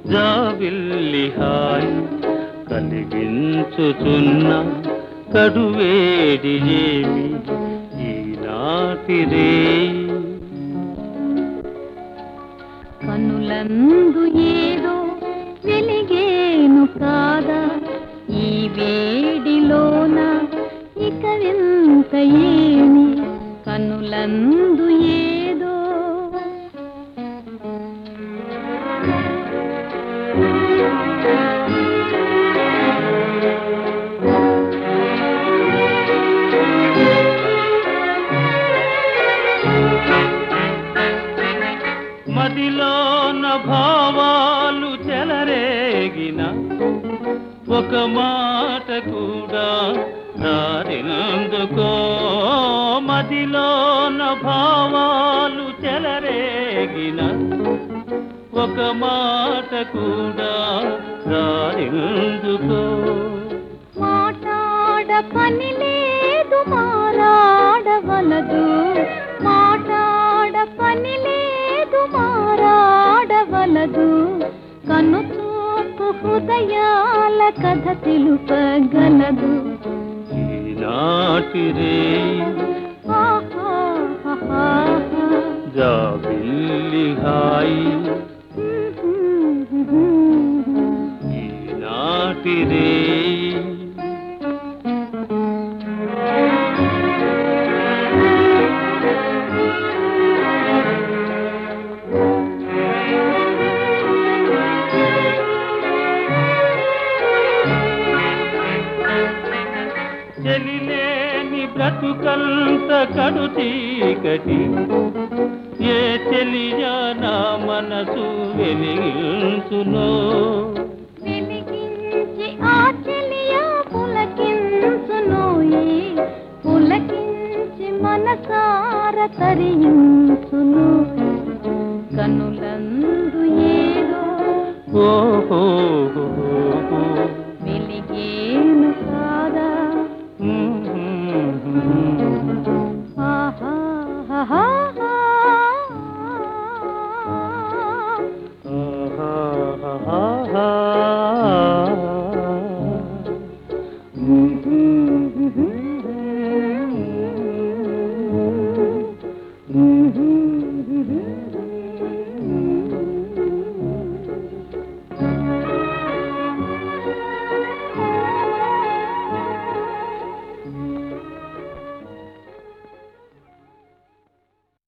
జావిల్లి హాయి కలిగించుచున్న కడువేడి ఏమి ఈనాటి రేయి కనులందు ఏదో వెలిగేను కాదా ఈ వేడిలోన ఇక వింత ఏమి కనులందు ఏదో మదిలోన భావాలు చెలరేగిన ఒక మాట కూడా రారినందుకో మదిలోన భావాలు చెలరేగిన ఒక మాట కూడా రారినందుకో మాట్లాడ పని లేదు మారాడవలదు మాట్లాడ పని లేదు మారాడవలదు కను చూపు హృదయాల కథ తెలుపగలదు ఈనాటి రే ఆహాహాహా. జాబిల్లి హాయి ఈనాటి రే చెలిలేని బ్రతుకంత కడు చీకటి ఏ చెలియా నా మనసు వెలిగించునో వెలిగించి ఆ చెలియా పులకించునోయి పులకించి మనసార తరించును కనులందు ఏదో ఓహో